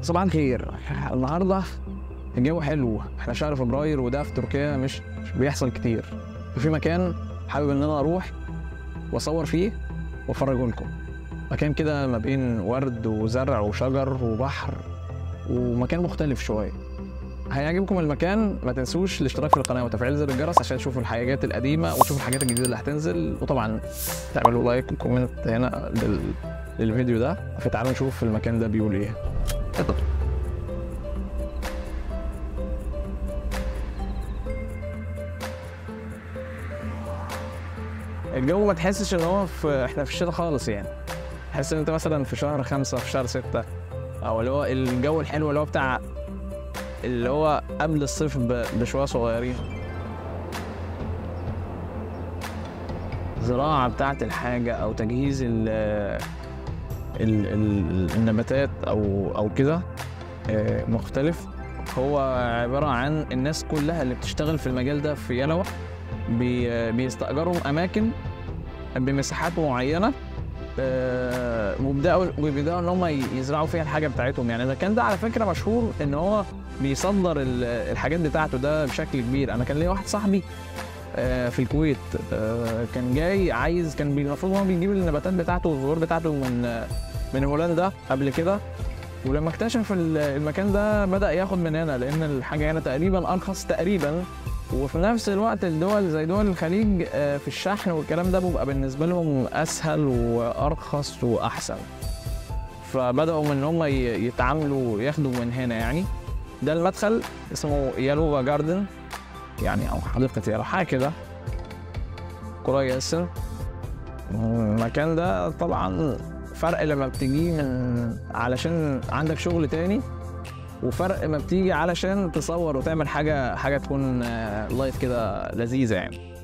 صباح الخير النهارده الجو حلو احنا شهر فبراير وده في تركيا مش مش بيحصل كتير في مكان حابب ان انا اروح واصور فيه وافرجه لكم مكان كده ما بين ورد وزرع وشجر وبحر ومكان مختلف شويه هيعجبكم المكان ما تنسوش الاشتراك في القناه وتفعيل زر الجرس عشان تشوفوا الحاجات القديمه وتشوفوا الحاجات الجديده اللي هتنزل وطبعا تعملوا لايك وكومنت هنا لل... للفيديو ده فتعالوا نشوف المكان ده بيقول ايه اتفضل الجو ما تحسش ان هو في احنا في الشتاء خالص يعني تحس ان انت مثلا في شهر خمسة في شهر ستة او اللي هو الجو الحلو اللي هو بتاع اللي هو قبل الصيف ب- بشوية صغيرين الزراعة بتاعت الحاجة أو تجهيز ال ال ال النباتات أو أو كده آه، مختلف هو عبارة عن الناس كلها اللي بتشتغل في المجال ده في يلوى بي بيستأجروا أماكن بمساحات معينة آه، وبيبداوا وبيبداوا ان هم يزرعوا فيها الحاجه بتاعتهم يعني المكان ده على فكره مشهور ان هو بيصدر ال- الحاجات بتاعته ده بشكل كبير انا كان ليا واحد صاحبي آه، في الكويت آه، كان جاي عايز كان بي- المفروض هو بيجيب النباتات بتاعته والزهور بتاعته من آه، من هولندا قبل كده ولما اكتشف ال- المكان ده بدا ياخد من هنا لان الحاجه هنا تقريبا ارخص تقريبا وفي نفس الوقت الدول زي دول الخليج آه، في الشحن والكلام ده بيبقى بالنسبه لهم اسهل وارخص واحسن فبداوا من ان هم ي- يتعاملوا ياخدوا من هنا يعني ده المدخل اسمه يالوفا جاردن يعني او حديقه يالو حاجه كده كويس المكان ده طبعا فرق لما بتجي من علشان عندك شغل تاني وفرق ما بتيجي علشان تصور وتعمل حاجه حاجه تكون آه، لايف كده لذيذه يعني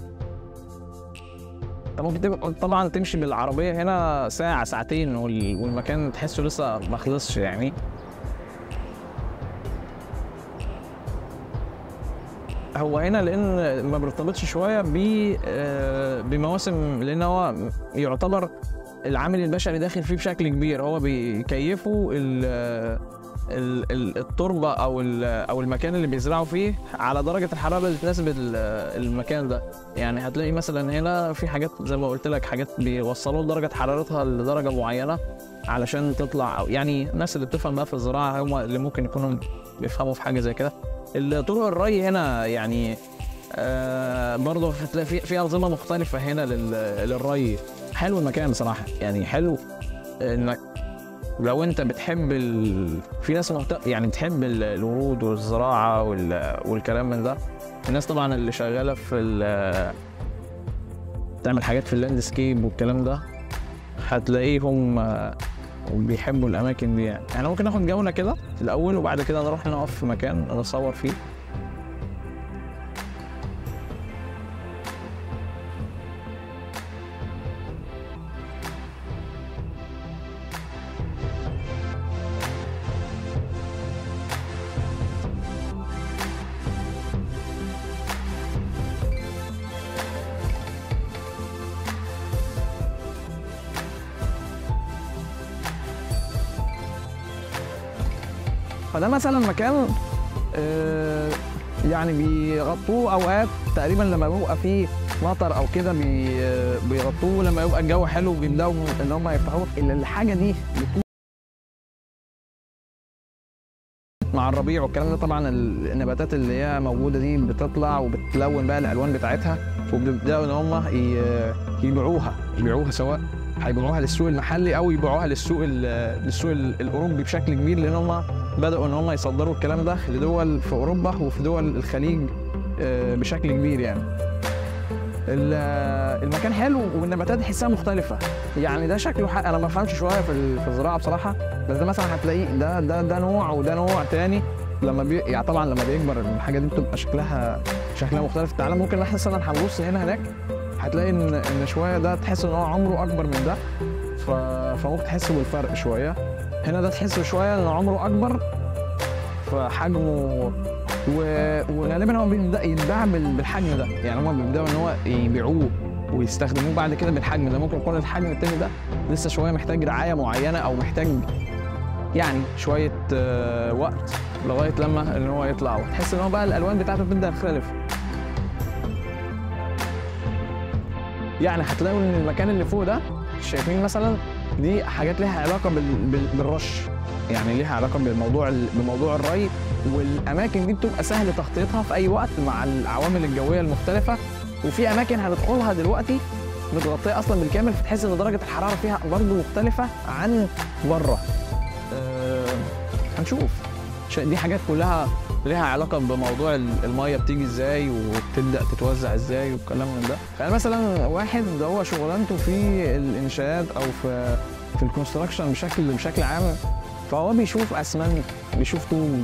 انت ممكن تبقى طبعا تمشي بالعربيه هنا ساعه ساعتين وال- والمكان تحسه لسه ما خلصش يعني هو هنا لان ما بيرتبطش شويه ب آه، بمواسم لان هو يعتبر العامل البشري داخل فيه بشكل كبير هو بيكيفوا ال- ال- ال- التربه او ال- او المكان اللي بيزرعوا فيه على درجه الحراره اللي تناسب ال- المكان ده يعني هتلاقي مثلا هنا في حاجات زي ما قلت لك حاجات بيوصلوا درجه حرارتها لدرجه معينه علشان تطلع أو يعني الناس اللي بتفهم بقى في الزراعه هم اللي ممكن يكونوا بيفهموا في حاجه زي كده طرق الري هنا يعني آه برضه هتلاقي في في انظمه مختلفه هنا لل- للري حلو المكان بصراحه يعني حلو انك لو انت بتحب ال... في ناس مهت... يعني بتحب ال- الورود والزراعه وال... والكلام من ده الناس طبعا اللي شغاله في ال... تعمل حاجات في اللاندسكيب والكلام ده هتلاقيهم آه، بيحبوا الاماكن دي يعني احنا ممكن ناخد جوله كده الاول وبعد كده نروح نقف في مكان نصور فيه فده مثلا مكان آه، يعني بيغطوه اوقات تقريبا لما بيبقى فيه مطر او كده بي آه، بيغطوه لما يبقى الجو حلو بيبداوا ان هم يفتحوه الحاجه دي بتكون مع الربيع والكلام ده طبعا النباتات اللي هي موجوده دي بتطلع وبتلون بقى الالوان بتاعتها وبيبداوا ان هم ي- يبيعوها يبيعوها سواء هيبيعوها للسوق المحلي او يبيعوها للسوق ال- للسوق ال- الاوروبي بشكل كبير لان هم بداوا ان هم يصدروا الكلام ده لدول في اوروبا وفي دول الخليج آه، بشكل كبير يعني ال- المكان حلو والنباتات تحسها مختلفه يعني ده شكله حق انا ما بفهمش شويه في ال- في الزراعه بصراحه بس ده مثلا هتلاقيه ده ده ده نوع وده نوع تاني لما بي... يعني طبعا لما بيكبر الحاجه دي بتبقى شكلها شكلها مختلف تعالى ممكن احنا مثلا هنبص هنا هناك هتلاقي ان ان شويه ده تحس ان هو عمره اكبر من ده ف... فممكن تحس بالفرق شويه هنا ده تحس شويه ان عمره اكبر فحجمه و... وغالبا هو بيبدا يتباع بال- بالحجم ده يعني هم بيبداوا ان هو يبيعوه ويستخدموه بعد كده بالحجم ده ممكن يكون الحجم التاني ده لسه شويه محتاج رعايه معينه او محتاج يعني شويه آه، وقت لغايه لما ان هو يطلع وتحس ان هو بقى الالوان بتاعته تبدا تختلف يعني هتلاقوا ان المكان اللي فوق ده شايفين مثلا دي حاجات ليها علاقه بال... بال... بالرش يعني ليها علاقه بالموضوع ال... بموضوع الري والاماكن دي بتبقى سهل تغطيتها في اي وقت مع العوامل الجويه المختلفه وفي اماكن هندخلها دلوقتي متغطيه اصلا بالكامل فتحس ان درجه الحراره فيها برضه مختلفه عن بره أه... هنشوف ش- دي حاجات كلها ليها علاقه بموضوع ال- الميه بتيجي ازاي وبتبدا تتوزع ازاي والكلام من ده يعني مثلا واحد هو شغلانته في الانشاءات او في في الكونستراكشن بشكل بشكل عام فهو بيشوف اسمنت بيشوف طوب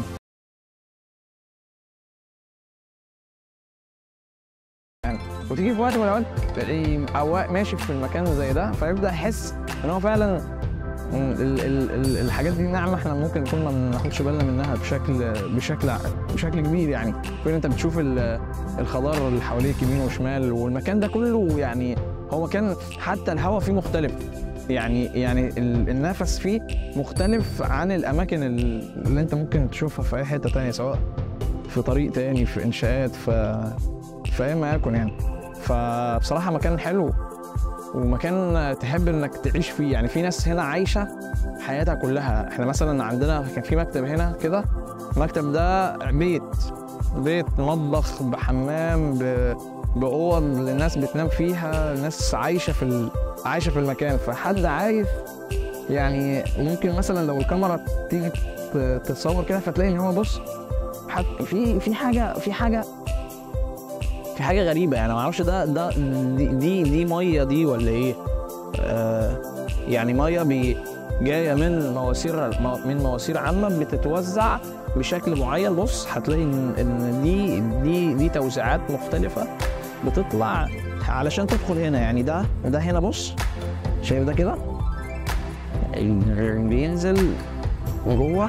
يعني وتيجي في وقت من الاوقات تلاقيه أو ماشي في المكان زي ده فيبدا يحس ان هو فعلا مم، ال ال ال الحاجات دي نعمه احنا ممكن نكون ما بناخدش بالنا منها بشكل بشكل بشكل كبير يعني كون انت بتشوف ال- الخضار اللي حواليك يمين وشمال والمكان ده كله يعني هو مكان حتى الهواء فيه مختلف يعني يعني ال- النفس فيه مختلف عن الاماكن ال- اللي انت ممكن تشوفها في اي حته تانية سواء في طريق تاني في انشاءات في في اي ما يكن يعني فبصراحه مكان حلو ومكان تحب انك تعيش فيه يعني في ناس هنا عايشه حياتها كلها احنا مثلا عندنا كان في مكتب هنا كده المكتب ده بيت بيت مطبخ بحمام ب... باوض الناس بتنام فيها الناس عايشه في ال... عايشه في المكان فحد عايز يعني ممكن مثلا لو الكاميرا تيجي ت- تتصور كده فتلاقي ان هو بص حت... في في حاجه في حاجه في حاجه غريبه يعني ما اعرفش ده ده دي دي, دي ميه دي ولا ايه آه يعني ميه بي جايه من مواسير مو- من مواسير عامه بتتوزع بشكل معين بص هتلاقي ان ان دي دي دي توزيعات مختلفه بتطلع علشان تدخل هنا يعني ده ده هنا بص شايف ده كده بينزل جوه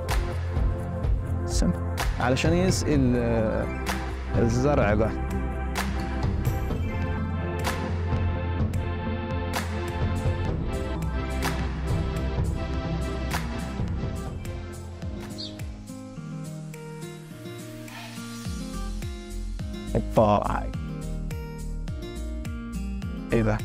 سم- علشان يسقي ال- الزرع ده اوبا ايه ده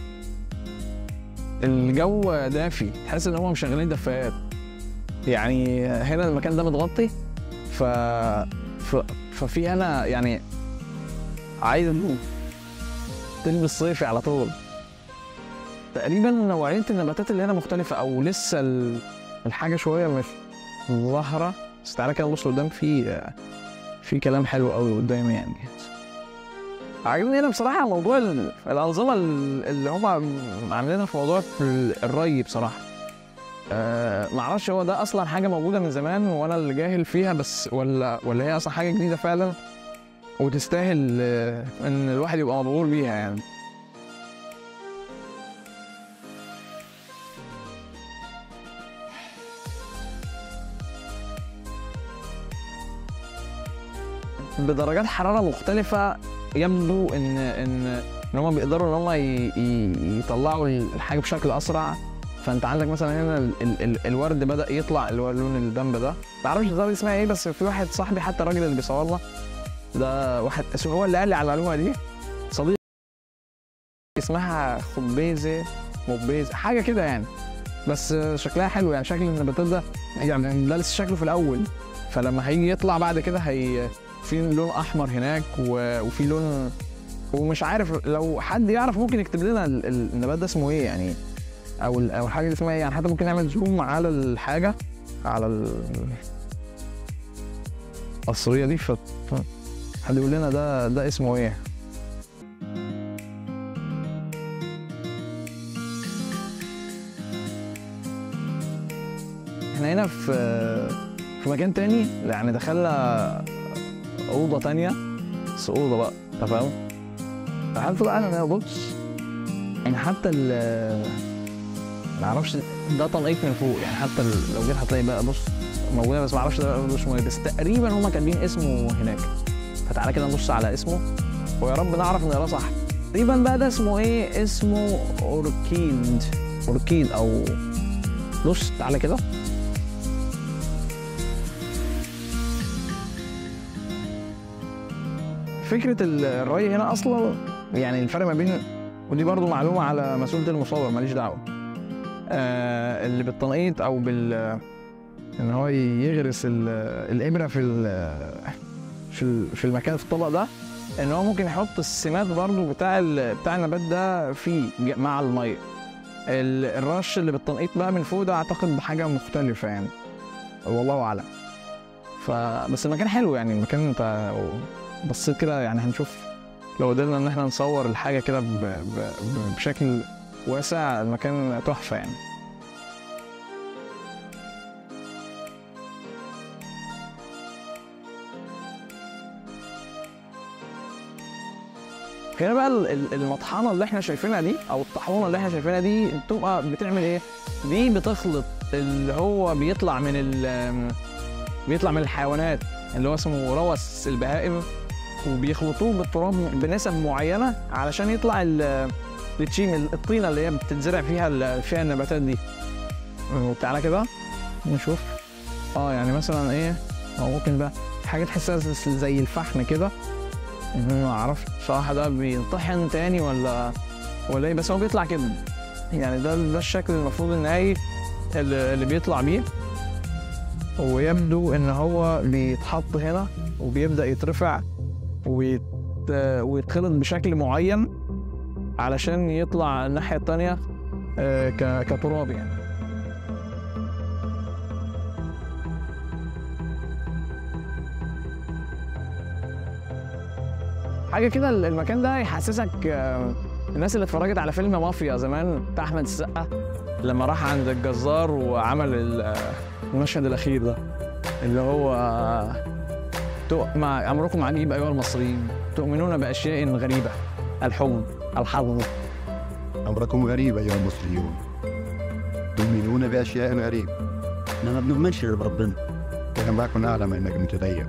الجو دافي تحس ان هم مشغلين دفايات يعني هنا المكان ده متغطي ف... ف... ففي هنا يعني عايز تلبس صيفي على طول تقريبا نوعية النباتات اللي هنا مختلفة أو لسه ال- الحاجة شوية مش ظاهرة بس تعالى كده نبص قدام في في كلام حلو قوي قدامي يعني عاجبني هنا بصراحة موضوع ال- الأنظمة ال- اللي هم عاملينها في موضوع ال- الري بصراحة أه معرفش هو ده أصلا حاجة موجودة من زمان وأنا اللي جاهل فيها بس ولا ولا هي أصلا حاجة جديدة فعلا وتستاهل آه، إن الواحد يبقى مبهور بيها يعني بدرجات حراره مختلفه يبدو ان ان ان هم بيقدروا ان هم ي- ي- يطلعوا الحاجه بشكل اسرع فانت عندك مثلا هنا ال ال ال الورد بدا يطلع اللي هو لون البامبا ده ما اعرفش الزرع دي اسمها ايه بس في واحد صاحبي حتى الراجل اللي بيصورنا ده واحد اسمه هو اللي قال لي على المعلومه دي صديق اسمها خبيزه مبيزه حاجه كده يعني بس شكلها حلو يعني شكل النباتات ده يعني ده لسه شكله في الاول فلما هيجي يطلع بعد كده هي في لون احمر هناك و- وفي لون ومش عارف لو حد يعرف ممكن يكتب لنا ال- ال- النبات ده اسمه ايه يعني او ال- او الحاجه دي اسمها ايه يعني حتى ممكن نعمل زوم على الحاجه على ال- القصريه دي ف ف- حد يقول لنا ده ده اسمه ايه احنا هنا في في مكان تاني يعني دخلنا اوضه تانية بس اوضه بقى انت فاهم عارف بقى انا بص يعني حتى ال ما اعرفش ده تنقيط من فوق يعني حتى ال- لو جيت هتلاقي بقى بص موجوده بس ما اعرفش ده بقى اسمه ايه بس تقريبا هما كاتبين اسمه هناك فتعالى كده نبص على اسمه ويا رب نعرف نقراه صح تقريبا بقى ده اسمه ايه اسمه اوركيد اوركيد او بص تعالى كده فكره ال- الري هنا اصلا يعني الفرق ما بين ودي برضو معلومه على مسؤوليه المصور ماليش دعوه آه اللي بالتنقيط او بال ان هو يغرس ال- الابره في ال- في ال- في المكان في الطبق ده ان هو ممكن يحط السمات برضو بتاع ال- بتاع النبات ده فيه ج- مع الميه ال- الرش اللي بالتنقيط بقى من فوق ده اعتقد حاجه مختلفه يعني والله اعلم ف بس المكان حلو يعني المكان انت بصيت كده يعني هنشوف لو قدرنا ان احنا نصور الحاجه كده ب... ب... ب... بشكل واسع المكان تحفه يعني هنا بقى ال- ال- المطحنه اللي احنا شايفينها دي او الطاحونه اللي احنا شايفينها دي بتبقى بتعمل ايه؟ دي بتخلط اللي هو بيطلع من ال بيطلع من الحيوانات اللي هو اسمه روث البهائم وبيخلطوه بالتراب بنسب معينه علشان يطلع ال- التشيم الطينه اللي هي بتتزرع فيها ال- فيها النباتات دي تعالى كده نشوف اه يعني مثلا ايه او ممكن بقى حاجه تحسها زي الفحم كده ما اعرفش بصراحه ده بينطحن تاني ولا ولا ايه بس هو بيطلع كده يعني ده ده الشكل المفروض النهائي اللي اللي بيطلع بيه ويبدو ان هو بيتحط هنا وبيبدا يترفع ويت... ويتخلط بشكل معين علشان يطلع الناحيه التانيه آه، ك... كتراب يعني حاجه كده المكان ده يحسسك آه، الناس اللي اتفرجت على فيلم مافيا زمان بتاع احمد السقا لما راح عند الجزار وعمل ال- آه، المشهد الاخير ده اللي هو آه، تؤ- مع امركم عجيب ايها المصريين تؤمنون باشياء غريبه الحب الحظ أمركم غريب أيها المصريون تؤمنون بأشياء غريبة احنا ما بنؤمنش غير بربنا لم أكن أعلم أنك متدين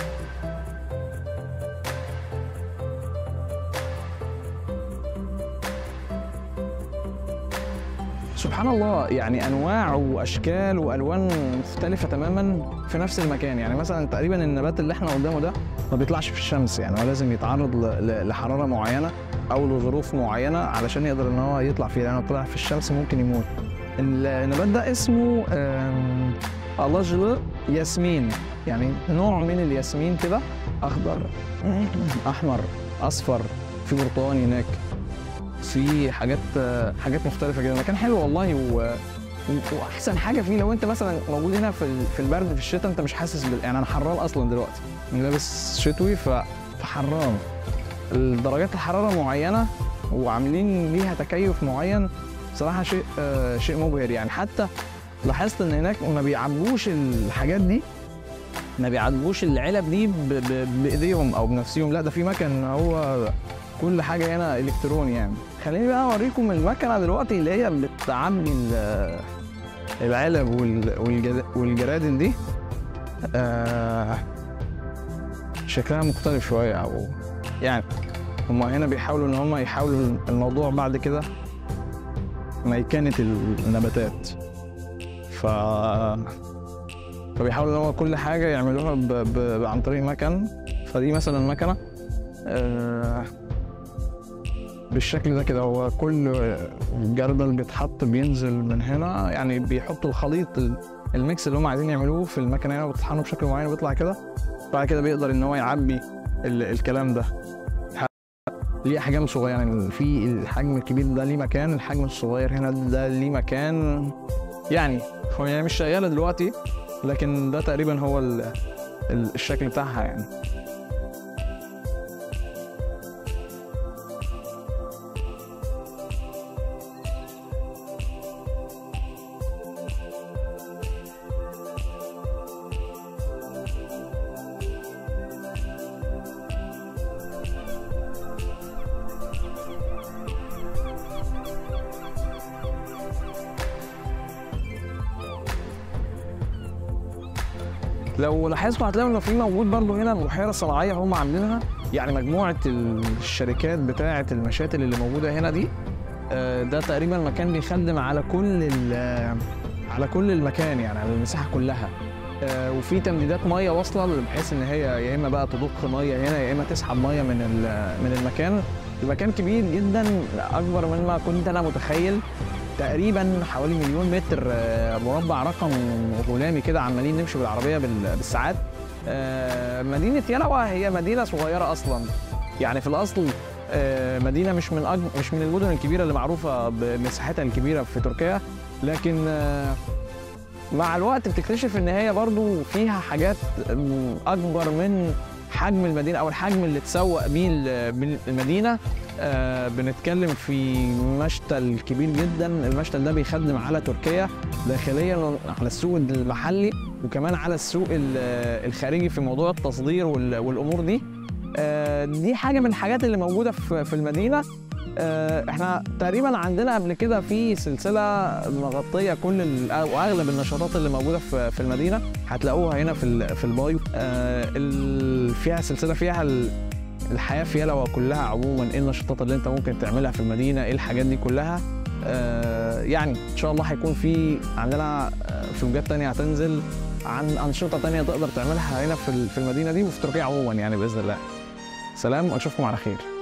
سبحان الله يعني انواع واشكال والوان مختلفه تماما في نفس المكان يعني مثلا تقريبا النبات اللي احنا قدامه ده ما بيطلعش في الشمس يعني هو لازم يتعرض ل- ل- لحراره معينه او لظروف معينه علشان يقدر ان هو يطلع فيها لانه طلع في الشمس ممكن يموت النبات ده اسمه آم، الاجل ياسمين يعني نوع من الياسمين كده اخضر احمر اصفر في برتقاني هناك في حاجات حاجات مختلفه كده المكان حلو والله و... و- واحسن حاجه فيه لو انت مثلا موجود هنا في ال- في البرد في الشتاء انت مش حاسس بال... يعني انا حران اصلا دلوقتي أنا لابس شتوي ف... فحران درجات الحراره معينه وعاملين ليها تكيف معين بصراحه شيء آه شيء مبهر يعني حتى لاحظت ان هناك ما بيعبوش الحاجات دي ما بيعبوش العلب دي ب... ب... بايديهم او بنفسهم لا ده في مكن هو كل حاجه هنا الكتروني يعني خليني بقى اوريكم المكنه دلوقتي اللي هي بتعبي ال- العلب وال- والجد- والجرادل دي آه شكلها مختلف شويه او يعني هما هنا بيحاولوا ان هما يحاولوا الموضوع بعد كده ميكنه النباتات ف فبيحاولوا ان هو كل حاجه يعملوها ب... ب... عن طريق مكن فدي مثلا مكنه آه بالشكل ده كده هو كل جردل بيتحط بينزل من هنا يعني بيحطوا الخليط ال- الميكس اللي هم عايزين يعملوه في المكنه هنا وتطحنه بشكل معين ويطلع كده بعد كده بيقدر ان هو يعبي ال- الكلام ده ح- ليه احجام صغيره يعني في الحجم الكبير ده ليه مكان الحجم الصغير هنا ده ليه مكان يعني هو يعني مش شغاله دلوقتي لكن ده تقريبا هو ال- ال- الشكل بتاعها يعني لو لاحظتوا هتلاقوا انه في موجود برضه هنا بحيره صناعيه هم عاملينها يعني مجموعه الشركات بتاعه المشاتل اللي موجوده هنا دي آه، ده تقريبا مكان بيخدم على كل ال- على كل المكان يعني على المساحه كلها آه، وفي تمديدات ميه واصله بحيث ان هي يا اما بقى تضخ ميه هنا يا اما تسحب ميه من ال- من المكان المكان كبير جدا اكبر مما كنت انا متخيل تقريبا حوالي مليون متر آه، مربع رقم غلامي كده عمالين نمشي بالعربيه بال- بالساعات آه، مدينه يلوى هي مدينه صغيره اصلا يعني في الاصل آه، مدينه مش من أج... مش من المدن الكبيره اللي معروفه بمساحتها الكبيره في تركيا لكن آه، مع الوقت بتكتشف ان هي برضو فيها حاجات م، اكبر من حجم المدينه او الحجم اللي تسوق بيه ال- المدينه آه، بنتكلم في مشتل كبير جدا المشتل ده بيخدم على تركيا داخليا على السوق المحلي وكمان على السوق ال- الخارجي في موضوع التصدير وال- والامور دي آه، دي حاجه من الحاجات اللي موجوده في في المدينه آه، احنا تقريبا عندنا قبل كده في سلسله مغطيه كل ال- او اغلب النشاطات اللي موجوده في في المدينه هتلاقوها هنا في ال- في البايو آه، ال- فيها سلسله فيها ال- الحياه في يلوى كلها عموما ايه النشاطات اللي انت ممكن تعملها في المدينه ايه الحاجات دي كلها آه، يعني ان شاء الله هيكون في عندنا آه، فلوجات تانية هتنزل عن انشطه تانية تقدر تعملها هنا في ال- في المدينه دي وفي تركيا عموما يعني باذن الله سلام واشوفكم على خير